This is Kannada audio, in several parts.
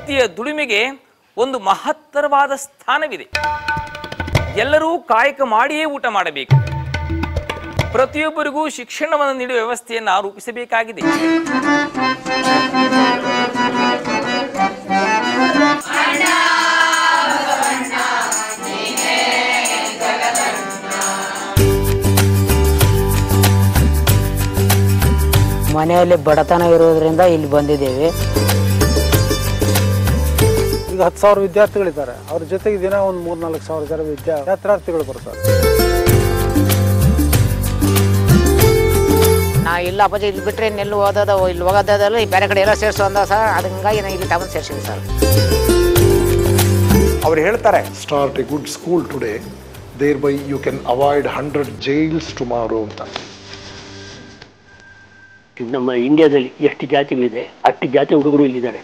ವ್ಯಕ್ತಿಯ ದುಡಿಮೆಗೆ ಒಂದು ಮಹತ್ತರವಾದ ಸ್ಥಾನವಿದೆ ಎಲ್ಲರೂ ಕಾಯಕ ಮಾಡಿಯೇ ಊಟ ಮಾಡಬೇಕು ಪ್ರತಿಯೊಬ್ಬರಿಗೂ ಶಿಕ್ಷಣವನ್ನು ನೀಡುವ ವ್ಯವಸ್ಥೆಯನ್ನು ರೂಪಿಸಬೇಕಾಗಿದೆ ಮನೆಯಲ್ಲಿ ಬಡತನ ಇರೋದ್ರಿಂದ ಇಲ್ಲಿ ಬಂದಿದ್ದೇವೆ ಈಗ ಹತ್ತು ಸಾವಿರ ವಿದ್ಯಾರ್ಥಿಗಳಿದ್ದಾರೆ ಅವ್ರ ಜೊತೆಗೆ ದಿನ ಒಂದು ಮೂರ್ ನಾಲ್ಕು ಸಾವಿರ ಜನ ವಿದ್ಯಾ ಯಾತ್ರಾರ್ಥಿಗಳು ಬರ್ತಾರೆ ನಾ ಇಲ್ಲ ಅಪ್ಪಾಜಿ ಇಲ್ಲಿ ಬಿಟ್ರೆ ಇನ್ನೆಲ್ಲಿ ಓದೋದ ಇಲ್ಲಿ ಹೋಗೋದಲ್ಲ ಈ ಬೇರೆ ಕಡೆ ಎಲ್ಲ ಸೇರಿಸು ಅಂದ ಸರ್ ಅದು ಹಿಂಗಾಗಿ ನಾನು ಇಲ್ಲಿ ತಗೊಂಡು ಸೇರ್ಸಿನಿ ಸರ್ ಅವ್ರು ಹೇಳ್ತಾರೆ start a good school today, thereby you can avoid 100 jails tomorrow ಅಂತ ನಮ್ಮ ಇಂಡಿಯಾದಲ್ಲಿ ಎಷ್ಟು ಜಾತಿಗಳಿದೆ ಅಷ್ಟು ಜಾತಿ ಹುಡುಗರು ಇಲ್ಲಿದ್ದಾರೆ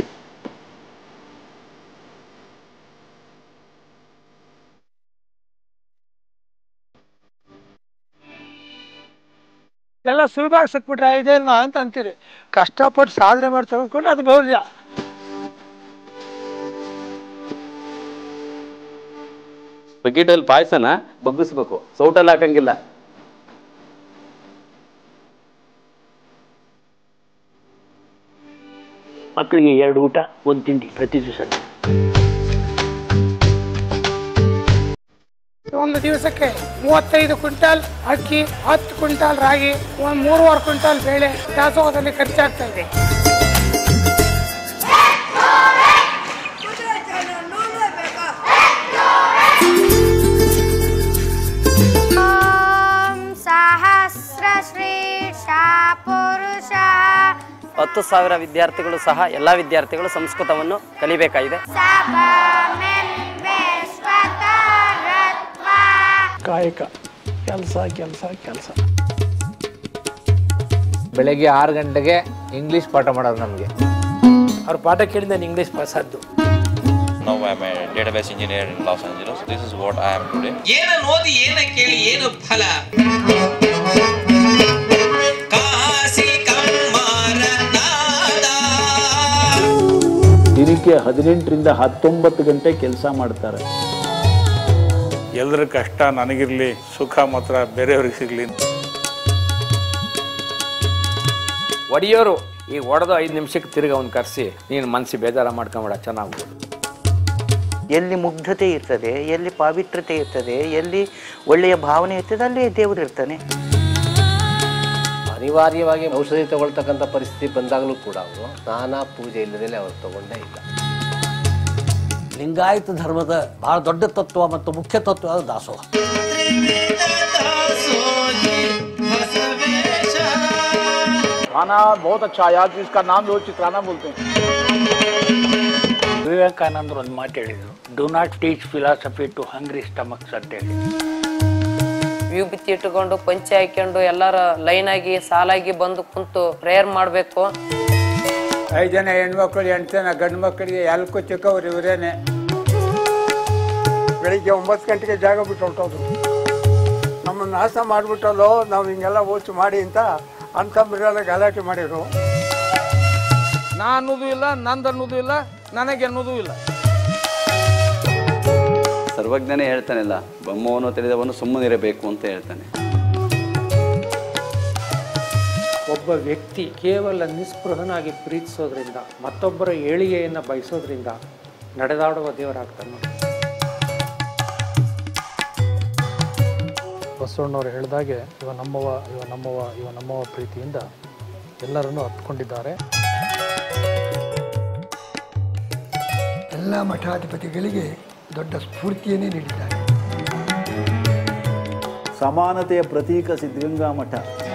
ಎಲ್ಲ ಸುಲಭವಾಗಿ ಸಿಕ್ಬಿಟ್ರೆ ಇದೇನ ಅಂತ ಅಂತೀರಿ ಕಷ್ಟಪಟ್ಟು ಸಾಧನೆ ಮಾಡಿ ತಗೊಂಡ್ಕೊಂಡು ಅದು ಮೌಲ್ಯ ಬಕೆಟಲ್ಲಿ ಪಾಯಸನ ಬಗ್ಗಿಸ್ಬೇಕು ಸೌಟಲ್ಲಿ ಹಾಕಂಗಿಲ್ಲ ಮಕ್ಕಳಿಗೆ ಎರಡು ಊಟ ಒಂದು ತಿಂಡಿ ಪ್ರತಿ ದಿವಸ ಒಂದು ದಿವಸಕ್ಕೆ ಮೂವತ್ತೈದು ಕ್ವಿಂಟಾಲ್ ಅಕ್ಕಿ ಹತ್ತು ಕ್ವಿಂಟಾಲ್ ರಾಗಿ ಒಂದು ಮೂರುವರೆ ಕ್ವಿಂಟಾಲ್ ಬೇಳೆ ದಾಸೋಹದಲ್ಲಿ ಖರ್ಚಾಗ್ತಾ ಇದೆ ಸಹಸ್ರ ಶ್ರೀಷಾ ಪುರುಷ ಹತ್ತು ಸಾವಿರ ವಿದ್ಯಾರ್ಥಿಗಳು ಸಹ ಎಲ್ಲ ವಿದ್ಯಾರ್ಥಿಗಳು ಸಂಸ್ಕೃತವನ್ನು ಕಲಿಬೇಕಾಗಿದೆ ಕಾಯಕ ಕೆಲಸ ಕೆಲಸ ಕೆಲಸ ಬೆಳಗ್ಗೆ ಆರು ಗಂಟೆಗೆ ಇಂಗ್ಲೀಷ್ ಪಾಠ ಮಾಡೋದು ನಮಗೆ ಅವ್ರ ಪಾಠ ಕೇಳಿ ನಾನು ಇಂಗ್ಲೀಷ್ ಪಾಸ್ ಆದ್ದು Now I'm a database engineer in Los Angeles. This is what I am today. ಏನ ಓದಿ ಏನ ಕೇಳಿ ಏನು ಫಲ ಕಾಸಿ ಕಮ್ಮಾರ ನಾದ ದಿನಕ್ಕೆ ಹದಿನೆಂಟರಿಂದ ಹತ್ತೊಂಬತ್ತು ಗಂಟೆ ಕೆಲಸ ಮಾಡ್ತಾರೆ ಎಲ್ಲರ ಕಷ್ಟ ನನಗಿರಲಿ ಸುಖ ಮಾತ್ರ ಬೇರೆಯವ್ರಿಗೆ ಸಿಗಲಿ ಒಡೆಯೋರು ಈಗ ಹೊಡೆದು ಐದು ನಿಮಿಷಕ್ಕೆ ತಿರ್ಗಿ ಅವ್ನು ಕರೆಸಿ ನೀನು ಮನಸ್ಸಿ ಬೇಜಾರ ಮಾಡ್ಕೊಂಬೇಡ ಚೆನ್ನಾಗ್ಬೋದು ಎಲ್ಲಿ ಮುಗ್ಧತೆ ಇರ್ತದೆ ಎಲ್ಲಿ ಪಾವಿತ್ರತೆ ಇರ್ತದೆ ಎಲ್ಲಿ ಒಳ್ಳೆಯ ಭಾವನೆ ಇರ್ತದೆ ಅಲ್ಲಿ ದೇವರು ಇರ್ತಾನೆ ಅನಿವಾರ್ಯವಾಗಿ ಔಷಧಿ ತಗೊಳ್ತಕ್ಕಂಥ ಪರಿಸ್ಥಿತಿ ಬಂದಾಗಲೂ ಕೂಡ ಅವರು ಸ್ನಾನ ಪೂಜೆ ಇಲ್ಲದೇ ಅವರು ತಗೊಂಡೇ ಇಲ್ಲ ಲಿಂಗಾಯತ ಧರ್ಮದ ಬಹಳ ದೊಡ್ಡ ತತ್ವ ಮತ್ತು ಮುಖ್ಯ ತತ್ವ ಅದು ದಾಸೋಹ खाना बहुत अच्छा आया कि इसका नाम लोग चित्राना बोलते हैं ವಿವೇಕಾನಂದರು ಒಂದು ಮಾತು ಹೇಳಿದರು do not teach philosophy to hungry stomachs ಅಂತೇಳಿ ವಿಭೂತಿ ಇಟ್ಟುಕೊಂಡು ಪಂಚೆ ಹಾಕೊಂಡು ಎಲ್ಲರ ಲೈನ್ ಆಗಿ ಸಾಲಾಗಿ ಬಂದು ಕುಂತು ಪ್ರೇಯರ್ ಮಾಡಬೇಕು ಐದು ಜನ ಹೆಣ್ಮಕ್ಳು ಎಂಟು ಜನ ಗಂಡು ಮಕ್ಕಳಿಗೆ ಎಲ್ಲಕ್ಕೂ ಚಿಕ್ಕವ್ರು ಇವರೇನೆ ಬೆಳಿಗ್ಗೆ ಒಂಬತ್ತು ಗಂಟೆಗೆ ಜಾಗ ಬಿಟ್ಟು ಹೊರಟೋದ್ರು ನಮ್ಮನ್ನು ನಾಶ ಮಾಡಿಬಿಟ್ಟಲ್ಲೋ ನಾವು ಹಿಂಗೆಲ್ಲ ಓಚು ಮಾಡಿ ಅಂತ ಅಂತ ಮೃಗಾಲ ಗಲಾಟೆ ಮಾಡಿದ್ರು ನಾ ಅನ್ನೋದು ಇಲ್ಲ ನಂದು ಅನ್ನೋದು ಇಲ್ಲ ನನಗೆ ಅನ್ನೋದು ಇಲ್ಲ ಸರ್ವಜ್ಞನೇ ಹೇಳ್ತಾನಲ್ಲ ಬ್ರಹ್ಮವನ್ನು ತಿಳಿದವನು ಸುಮ್ಮನಿರಬೇಕು ಅಂತ ಹೇಳ್ತಾನೆ ಒಬ್ಬ ವ್ಯಕ್ತಿ ಕೇವಲ ನಿಸ್ಪೃಹನಾಗಿ ಪ್ರೀತಿಸೋದ್ರಿಂದ ಮತ್ತೊಬ್ಬರ ಏಳಿಗೆಯನ್ನು ಬಯಸೋದ್ರಿಂದ ನಡೆದಾಡುವ ದೇವರಾಗ್ತಾನೆ ಬಸವಣ್ಣವ್ರು ಹೇಳಿದಾಗೆ ಇವ ನಮ್ಮವ ಇವ ನಮ್ಮವ ಇವ ನಮ್ಮವ ಪ್ರೀತಿಯಿಂದ ಎಲ್ಲರನ್ನೂ ಹತ್ಕೊಂಡಿದ್ದಾರೆ ಎಲ್ಲ ಮಠಾಧಿಪತಿಗಳಿಗೆ ದೊಡ್ಡ ಸ್ಫೂರ್ತಿಯನ್ನೇ ನೀಡಿದ್ದಾರೆ ಸಮಾನತೆಯ ಪ್ರತೀಕ ಸಿದ್ಧಗಂಗಾ ಮಠ